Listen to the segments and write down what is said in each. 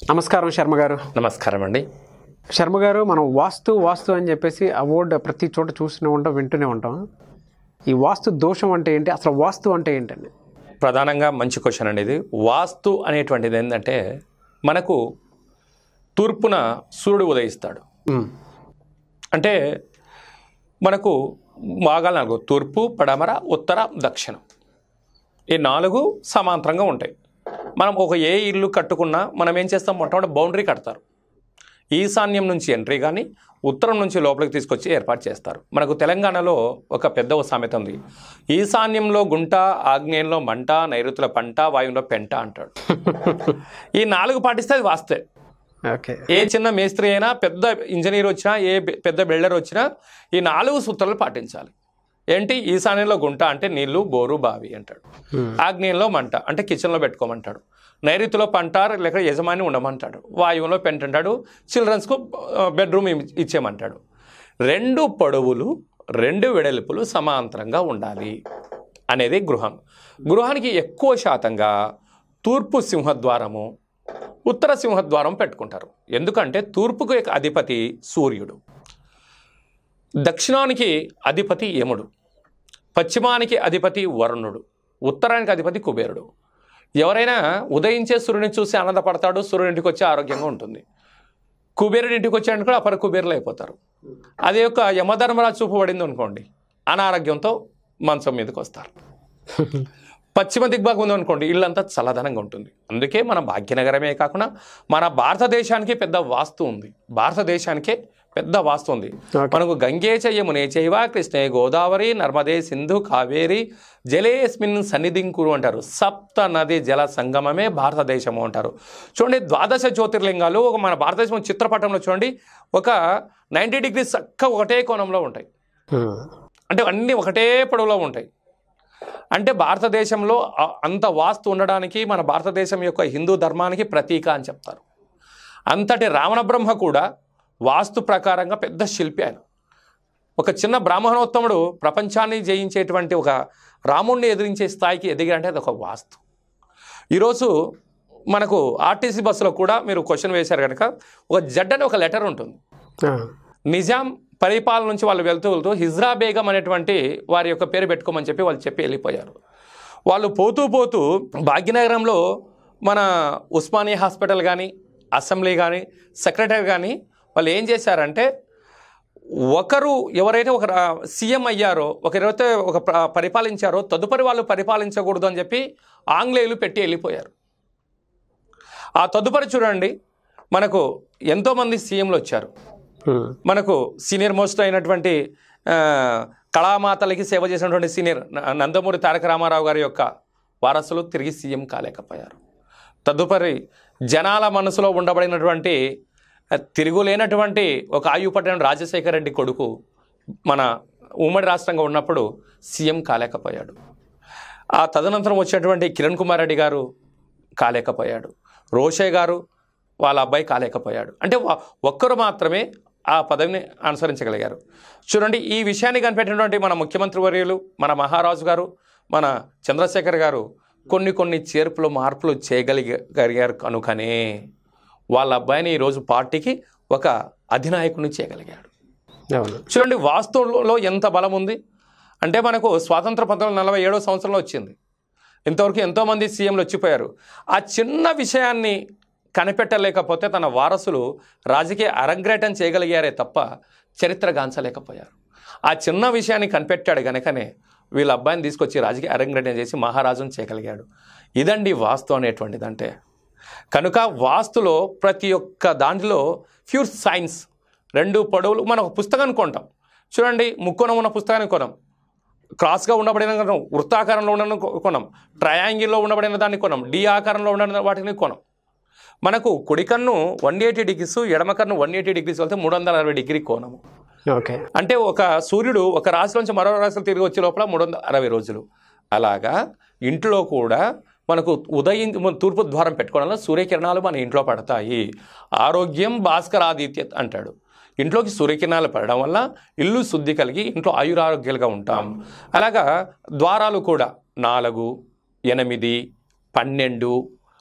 నమస్కారం శర్మ గారు నమస్కారం అండి శర్మ గారు మనం వాస్తు వాస్తు అని చెప్పేసి అవార్డు ప్రతి చోట చూస్తూనే ఉంటాం వింటూనే ఉంటాం ఈ వాస్తు దోషం అంటే ఏంటి అసలు వాస్తు అంటే ఏంటండి ప్రధానంగా మంచి క్వశ్చన్ అండి ఇది వాస్తు అనేటువంటిది ఏంటంటే మనకు తూర్పున సూర్యుడు ఉదయిస్తాడు ఉమ్, అంటే మనకు భాగాలు నాలుగు తూర్పు పడమర ఉత్తర దక్షిణం ఈ నాలుగు సమాంతరంగా ఉంటాయి మనం ఒక ఏ ఇల్లు కట్టుకున్నా మనం ఏం చేస్తాం మొట్టమొదటి బౌండరీ కడతారు ఈశాన్యం నుంచి ఎంట్రీ కానీ ఉత్తరం నుంచి లోపలికి తీసుకొచ్చి ఏర్పాటు చేస్తారు మనకు తెలంగాణలో ఒక పెద్ద ఓ సామెత ఉంది ఈశాన్యంలో గుంట ఆగ్నేయంలో మంట నైరుతుల పంట వాయువులో పెంట అంటాడు ఈ నాలుగు పాటిస్తే అది వాస్తే ఓకే ఏ చిన్న మేస్త్రి అయినా పెద్ద ఇంజనీర్ వచ్చినా ఏ బె- పెద్ద బిల్డర్ వచ్చినా ఈ నాలుగు సూత్రాలు పాటించాలి ఏంటి ఈశాన్యంలో గుంట అంటే నీళ్లు బోరు బావి అంటాడు ఉమ్, ఆగ్నేయంలో మంట అంటే కిచెన్లో పెట్టుకోమంటాడు నైరుతిలో పంట లేక యజమాని ఉండమంటాడు వాయువులో పెంట అంటాడు చిల్డ్రన్స్కు బెడ్రూమ్ ఇ- ఇచ్చేయమంటాడు రెండు పొడవులు రెండు వెడల్పులు సమాంతరంగా ఉండాలి అనేది గృహం గృహానికి ఎక్కువ శాతంగా తూర్పు సింహద్వారము ఉత్తర సింహద్వారం పెట్టుకుంటారు ఎందుకంటే తూర్పుకు యొక్క అధిపతి సూర్యుడు దక్షిణానికి అధిపతి యముడు పశ్చిమానికి అధిపతి వరుణుడు ఉత్తరానికి అధిపతి కుబేరుడు ఎవరైనా ఉదయించే సూర్యుని చూసి ఆనందపడతాడు సూర్యుడింటికి వచ్చి ఆరోగ్యంగా ఉంటుంది కుబేరుడి ఇంటికి వచ్చాడు కూడా అపర కుబేరులు అయిపోతారు అదే యొక్క యమధర్మరాజు చూపు పడింది అనుకోండి అనారోగ్యంతో మంచం మీదకి వస్తారు పశ్చిమ దిగ్భాగం ఉంది అనుకోండి ఇల్లంతా చల్లదనంగా ఉంటుంది అందుకే మన భాగ్యనగరమే కాకుండా మన భారతదేశానికి పెద్ద వాస్తు ఉంది భారతదేశానికే పెద్ద వాస్తు ఉంది Okay. మనకు గంగే చ యమునే చైవ కృష్ణే గోదావరి నర్మదే సింధు కావేరి జలేస్మిన్ సన్నిధింకురు అంటారు సప్త నది జల సంగమమే భారతదేశము అంటారు చూడండి ద్వాదశ జ్యోతిర్లింగాలు ఒక మన భారతదేశం చిత్రపటంలో చూడండి ఒక నైంటీ డిగ్రీస్ చక్క ఒకటే కోణంలో ఉంటాయి ఉమ్, అంటే అన్నీ ఒకటే పొడవులో ఉంటాయి అంటే భారతదేశంలో ఆ- అంత వాస్తు ఉండడానికి మన భారతదేశం యొక్క హిందూ ధర్మానికి ప్రతీక అని చెప్తారు అంతటి రావణ బ్రహ్మ కూడా వాస్తు ప్రకారంగా పెద్ద శిల్పి ఆయన ఒక చిన్న బ్రాహ్మణోత్తముడు ప్రపంచాన్ని జయించేటువంటి ఒక రాముణ్ణి ఎదిరించే స్థాయికి ఎదిగారంటే అది ఒక వాస్తు ఈరోజు మనకు ఆర్టీసీ బస్సులో కూడా మీరు క్వశ్చన్ వేశారు కనుక ఒక జడ్ అని ఒక లెటర్ ఉంటుంది ఆ, నిజాం పరిపాలన నుంచి వాళ్ళు వెళ్తూ వెళ్తూ హిజ్రా బేగం అనేటువంటి వారి యొక్క పేరు పెట్టుకోమని చెప్పి వాళ్ళు చెప్పి వెళ్ళిపోయారు వాళ్ళు పోతూ పోతూ భాగ్యనగరంలో మన ఉస్మానియా హాస్పిటల్ కానీ అసెంబ్లీ కానీ సెక్రటరీ కానీ వాళ్ళు ఏం చేశారంటే ఒకరు ఎవరైతే ఒక రా- సీఎం అయ్యారో ఒకరైతే ఒక ప్ర- పరిపాలించారో తదుపరి వాళ్ళు పరిపాలించకూడదు అని చెప్పి ఆంగ్లేయులు పెట్టి వెళ్ళిపోయారు ఆ తదుపరి చూడండి మనకు ఎంతోమంది సీఎంలు వచ్చారు ఉమ్, మనకు సీనియర్ మోస్ట్ అయినటువంటి ఆ, కళామాతలకి సేవ చేసినటువంటి సీనియర్ న- నందమూరి తారక రామారావు గారి యొక్క వారసులు తిరిగి సీఎం కాలేకపోయారు తదుపరి జనాల మనసులో ఉండబడినటువంటి ఆ, తిరుగులేనటువంటి ఒక ఆయువు పట్టిన రాజశేఖర రెడ్డి కొడుకు మన ఉమ్మడి రాష్ట్రంగా ఉన్నప్పుడు సీఎం కాలేకపోయాడు ఆ తదనంతరం వచ్చినటువంటి కిరణ్ కుమార్ రెడ్డి గారు కాలేకపోయాడు రోషే గారు వాళ్ళ అబ్బాయి కాలేకపోయాడు అంటే వా- ఒక్కరు మాత్రమే ఆ పదవిని అనుసరించగలిగారు చూడండి ఈ విషయాన్ని కనిపెట్టినటువంటి మన ముఖ్యమంత్రి వర్యులు మన మహారాజు గారు మన చంద్రశేఖర్ గారు కొన్ని కొన్ని చేర్పులు మార్పులు చేయగలిగారు కనుకనే వాళ్ళ అబ్బాయిని ఈరోజు పార్టీకి ఒక అధినాయకుని చేయగలిగాడు అవును చూడండి వాస్తువులో ఎంత బలం ఉంది అంటే మనకు స్వాతంత్ర పంతొమ్మిది వందల నలభై ఏడో సంవత్సరంలో వచ్చింది ఇంతవరకు ఎంతోమంది సీఎంలు వచ్చిపోయారు ఆ చిన్న విషయాన్ని కనిపెట్టలేకపోతే తన వారసులు రాజకీయ అరంగ్రేటం చేయగలిగారే తప్ప చరిత్ర గాంచలేకపోయారు ఆ చిన్న విషయాన్ని కనిపెట్టాడు గనుకనే వీళ్ళ అబ్బాయిని తీసుకొచ్చి రాజకీయ అరంగ్రేటం చేసి మహారాజును చేయగలిగాడు ఇదండి వాస్తు అనేటువంటిది అంటే కనుక వాస్తులో ప్రతి ఒక్క దాంట్లో ప్యూర్ సైన్స్ రెండు పొడవులు మనం ఒక పుస్తకాన్ని కొంటాం చూడండి ముక్కోణం ఉన్న పుస్తకాన్ని కొనం క్రాస్గా ఉండబడిన కొనం వృత్తాకారంలో ఉన్న కొనం ట్రయాంగిల్లో ఉండబడిన దాన్ని కొనం డి ఆకారంలో ఉండబడిన వాటిని కొనం మనకు కుడి కన్ను వన్ ఎయిటీ డిగ్రీస్ ఎడమ కన్ను వన్ ఎయిటీ డిగ్రీస్ వెళ్తే మూడు వందల అరవై డిగ్రీ కోణము ఓకే అంటే ఒక సూర్యుడు ఒక రాశి నుంచి మరో రాశిలో తిరిగి వచ్చే లోపల మూడు వందల అరవై రోజులు అలాగా ఇంట్లో కూడా మనకు ఉదయం తూర్పు ద్వారం పెట్టుకోవడంలో సూర్యకిరణాలు మన ఇంట్లో పడతాయి ఆరోగ్యం భాస్కరాదిత్య అంటాడు ఇంట్లోకి సూర్యకిరణాలు పడడం వల్ల ఇల్లు శుద్ధి కలిగి ఇంట్లో ఆయురారోగ్యాలుగా ఉంటాం అలాగా ద్వారాలు కూడా నాలుగు ఎనిమిది పన్నెండు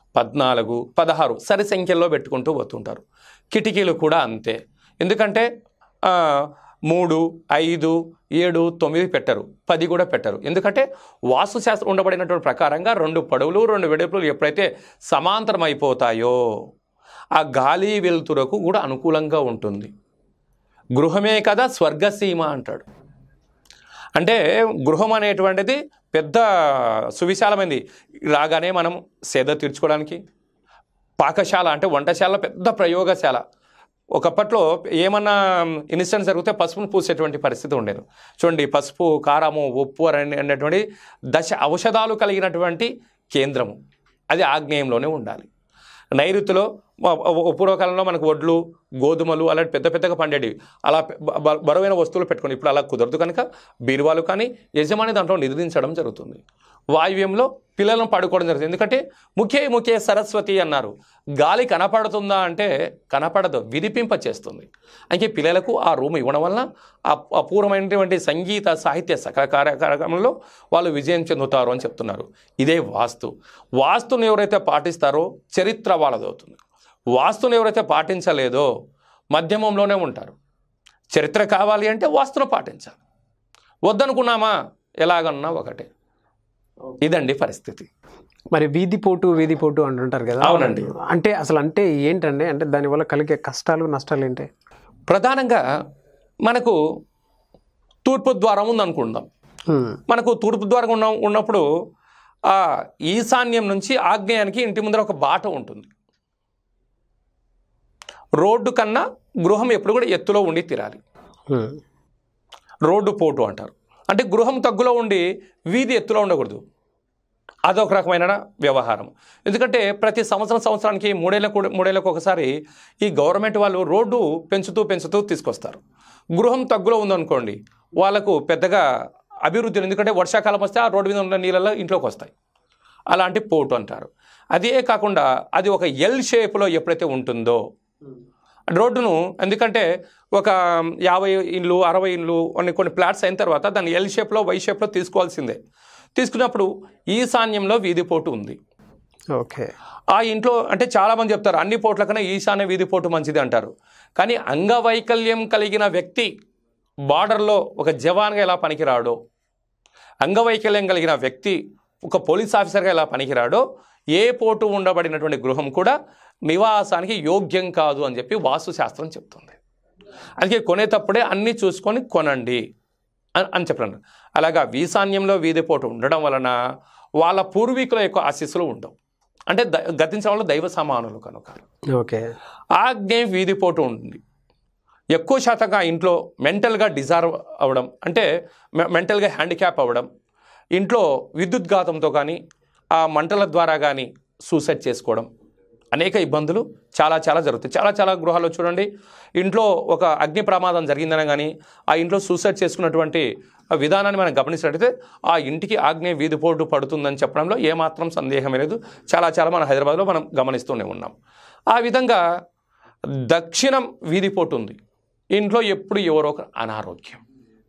పద్నాలుగు పదహారు సరి సంఖ్యల్లో పెట్టుకుంటూ పోతుంటారు కిటికీలు కూడా అంతే ఎందుకంటే ఆ, మూడు ఐదు ఏడు తొమ్మిది పెట్టరు పది కూడా పెట్టరు ఎందుకంటే వాస్తుశాస్త్రం ఉండబడినటువంటి ప్రకారంగా రెండు పొడవులు రెండు వెడల్పులు ఎప్పుడైతే సమాంతరం అయిపోతాయో ఆ గాలి వెలుతురకు కూడా అనుకూలంగా ఉంటుంది గృహమే కదా స్వర్గసీమ అంటాడు అంటే గృహం అనేటువంటిది పెద్ద సువిశాలమైనది రాగానే మనం సేద తీర్చుకోవడానికి పాకశాల అంటే వంటశాల పెద్ద ప్రయోగశాల ఒకప్పట్లో ఏమన్నా ఇన్సిడెంట్ జరిగితే పసుపును పూసేటువంటి పరిస్థితి ఉండేది చూడండి పసుపు కారము ఉప్పు అని అనేటువంటి దశ ఔషధాలు కలిగినటువంటి కేంద్రము అది ఆగ్నేయంలోనే ఉండాలి నైరుతిలో మ- మ- పూర్వకాలంలో మనకు వడ్లు గోధుమలు అలాంటి పెద్ద పెద్దగా పండేటివి అలా పె- బ- బ- బరువైన వస్తువులు పెట్టుకొని ఇప్పుడు అలా కుదరదు కనుక బీరువాలు కానీ యజమాని దాంట్లో నిద్రించడం జరుగుతుంది వాయువ్యంలో పిల్లలను పడుకోవడం జరుగుతుంది ఎందుకంటే ముఖ్య ముఖ్య సరస్వతి అన్నారు గాలి కనపడుతుందా అంటే కనపడదు వినిపింప చేస్తుంది అయితే పిల్లలకు ఆ రూమ్ ఇవ్వడం వలన ఆ- అపూర్వమైనటువంటి సంగీత సాహిత్య సకల కార్యక్రమంలో వాళ్ళు విజయం చెందుతారు అని చెప్తున్నారు ఇదే వాస్తు వాస్తుని ఎవరైతే పాటిస్తారో చరిత్ర వాళ్ళదవుతుంది వాస్తుని ఎవరైతే పాటించలేదో మధ్యమంలోనే ఉంటారు చరిత్ర కావాలి అంటే వాస్తును పాటించాలి వద్దనుకున్నామా ఎలాగన్నా ఒకటే ఇదండి పరిస్థితి మరి వీధి పోటు వీధి పోటు అంటుంటారు కదా అవునండి. అంటే అసలు అంటే ఏంటండి అంటే దానివల్ల కలిగే కష్టాలు నష్టాలు ఏంటి ప్రధానంగా మనకు తూర్పు ద్వారం ఉందనుకుందాం ఉమ్, మనకు తూర్పు ద్వారం ఉన్న ఉన్నప్పుడు ఆ ఈశాన్యం నుంచి ఆగ్నేయానికి ఇంటి ముందర ఒక బాట ఉంటుంది రోడ్డు కన్నా గృహం ఎప్పుడు కూడా ఎత్తులో ఉండి తీరాలి ఉమ్, రోడ్డు పోటు అంటారు అంటే గృహం తగ్గులో ఉండి వీధి ఎత్తులో ఉండకూడదు అదొక రకమైన వ్యవహారం ఎందుకంటే ప్రతి సంవత్సరం సంవత్సరానికి మూడేళ్ళకు మూడేళ్ళకు ఒకసారి ఈ గవర్నమెంట్ వాళ్ళు రోడ్డు పెంచుతూ పెంచుతూ తీసుకొస్తారు గృహం తగ్గులో ఉందనుకోండి వాళ్ళకు పెద్దగా అభివృద్ధి ఎందుకంటే వర్షాకాలం వస్తే ఆ రోడ్డు మీద ఉన్న నీళ్ళలో ఇంట్లోకి వస్తాయి అలాంటి పోటు అంటారు అదే కాకుండా అది ఒక ఎల్ షేప్లో ఎప్పుడైతే ఉంటుందో రోడ్డును ఎందుకంటే ఒక యాభై ఇండ్లు అరవై ఇండ్లు కొన్ని కొన్ని ప్లాట్స్ అయిన తర్వాత దాన్ని ఎల్ షేప్లో వై షేప్లో తీసుకోవాల్సిందే తీసుకున్నప్పుడు ఈశాన్యంలో వీధి పోటు ఉంది ఓకే ఆ ఇంట్లో అంటే చాలామంది చెప్తారు అన్ని పోట్ల కన్నా ఈశాన్య వీధి పోటు మంచిది అంటారు కానీ అంగవైకల్యం కలిగిన వ్యక్తి బార్డర్లో ఒక జవాన్గా ఎలా పనికిరాడో అంగవైకల్యం కలిగిన వ్యక్తి ఒక పోలీస్ ఆఫీసర్గా ఎలా పనికిరాడో ఏ పోటు ఉండబడినటువంటి గృహం కూడా నివాసానికి యోగ్యం కాదు అని చెప్పి వాస్తు శాస్త్రం చెప్తుంది అందుకే కొనేటప్పుడే అన్నీ చూసుకొని కొనండి అని అని చెప్పాను అలాగా వీసాన్యంలో వీధిపోటు ఉండడం వలన వాళ్ళ పూర్వీకుల యొక్క ఆశీస్సులు ఉండవు అంటే ద గతించడం వల్ల దైవ సమానులు కనుక ఓకే ఆగ్నేయ వీధిపోటు ఉంటుంది ఎక్కువ శాతంగా ఇంట్లో మెంటల్గా డిజార్వ్ అవ్వడం అంటే మె- మెంటల్గా హ్యాండిక్యాప్ అవ్వడం ఇంట్లో విద్యుద్ఘాతంతో కానీ ఆ మంటల ద్వారా కానీ సూసైడ్ చేసుకోవడం అనేక ఇబ్బందులు చాలా చాలా జరుగుతాయి చాలా చాలా గృహాల్లో చూడండి ఇంట్లో ఒక అగ్ని ప్రమాదం జరిగిందని కానీ ఆ ఇంట్లో సూసైడ్ చేసుకున్నటువంటి ఆ విధానాన్ని మనం గమనించినట్టయితే ఆ ఇంటికి ఆగ్నేయ వీధిపోటు పడుతుందని చెప్పడంలో ఏమాత్రం సందేహమే లేదు చాలా చాలా మన హైదరాబాద్లో మనం గమనిస్తూనే ఉన్నాం ఆ విధంగా దక్షిణం వీధిపోటు ఉంది ఇంట్లో ఎప్పుడు ఎవరో ఒక అనారోగ్యం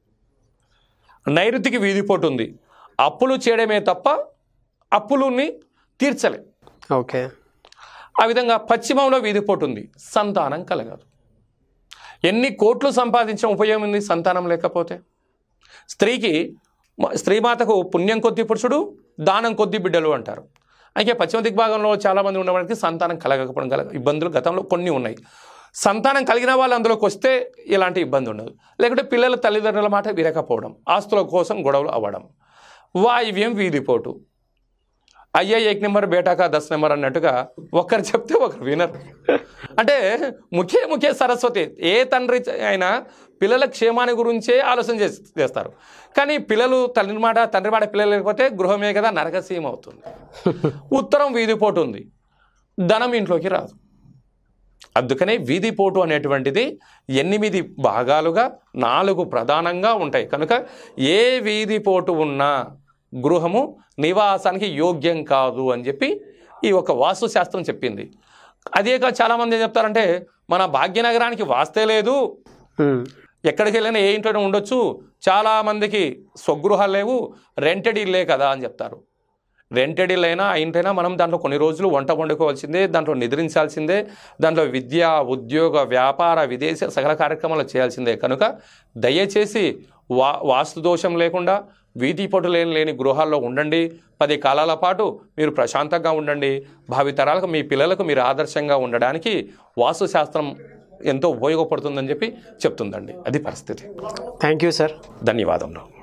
నైరుతికి వీధిపోటు ఉంది అప్పులు చేయడమే తప్ప అప్పులుని తీర్చలే ఓకే ఆ విధంగా పశ్చిమంలో వీధిపోటు ఉంది సంతానం కలగదు ఎన్ని కోట్లు సంపాదించిన ఉపయోగం ఉంది సంతానం లేకపోతే స్త్రీకి మ- స్త్రీమాతకు పుణ్యం కొద్ది పురుషుడు దానం కొద్ది బిడ్డలు అంటారు అయితే పశ్చిమ దిగ్భాగంలో చాలామంది ఉండడానికి సంతానం కలగకపోవడం గల ఇబ్బందులు గతంలో కొన్ని ఉన్నాయి సంతానం కలిగిన వాళ్ళు అందులోకి వస్తే ఇలాంటి ఇబ్బంది ఉండదు లేకుంటే పిల్లల తల్లిదండ్రుల మాట విరకపోవడం ఆస్తుల కోసం గొడవలు అవ్వడం వాయువ్యం వీధిపోటు అయ్యే ఏక్ నెంబర్ బేటాకా దస్ నెంబర్ అన్నట్టుగా ఒకరు చెప్తే ఒకరు వినరు అంటే ముఖ్య ముఖ్య సరస్వతి ఏ తండ్రి అయినా పిల్లల క్షేమాన్ని గురించే ఆలోచన చేస్- చేస్తారు కానీ పిల్లలు తండ్రి మాట తండ్రి మాట పిల్లలు లేకపోతే గృహమే కదా నరకసీమ అవుతుంది ఉత్తరం వీధిపోటు ఉంది ధనం ఇంట్లోకి రాదు అందుకనే వీధిపోటు అనేటువంటిది ఎనిమిది భాగాలుగా నాలుగు ప్రధానంగా ఉంటాయి కనుక ఏ వీధిపోటు ఉన్నా గృహము నివాసానికి యోగ్యం కాదు అని చెప్పి ఈ ఒక వాస్తు శాస్త్రం చెప్పింది అదే కాదు చాలామంది ఏం చెప్తారంటే మన భాగ్యనగరానికి వాస్తే లేదు ఉమ్, ఎక్కడికి వెళ్ళినా ఏ ఇంట్లోనే ఉండొచ్చు చాలామందికి స్వగృహాలు లేవు రెంటెడ్ ఇల్లే కదా అని చెప్తారు రెంటెడ్ ఇల్లు అయినా అయింటైనా మనం దాంట్లో కొన్ని రోజులు వంట వండుకోవాల్సిందే దాంట్లో నిద్రించాల్సిందే దాంట్లో విద్య ఉద్యోగ వ్యాపార విదేశీ సకల కార్యక్రమాలు చేయాల్సిందే కనుక దయచేసి వా వాస్తు దోషం లేకుండా వీధి పొట్టు లేని లేని గృహాల్లో ఉండండి పది కాలాల పాటు మీరు ప్రశాంతంగా ఉండండి భావితరాలకు మీ పిల్లలకు మీరు ఆదర్శంగా ఉండడానికి వాస్తు శాస్త్రం ఎంతో ఉపయోగపడుతుందని చెప్పి చెప్తుందండి అది పరిస్థితి థ్యాంక్ యూ సార్ ధన్యవాదములు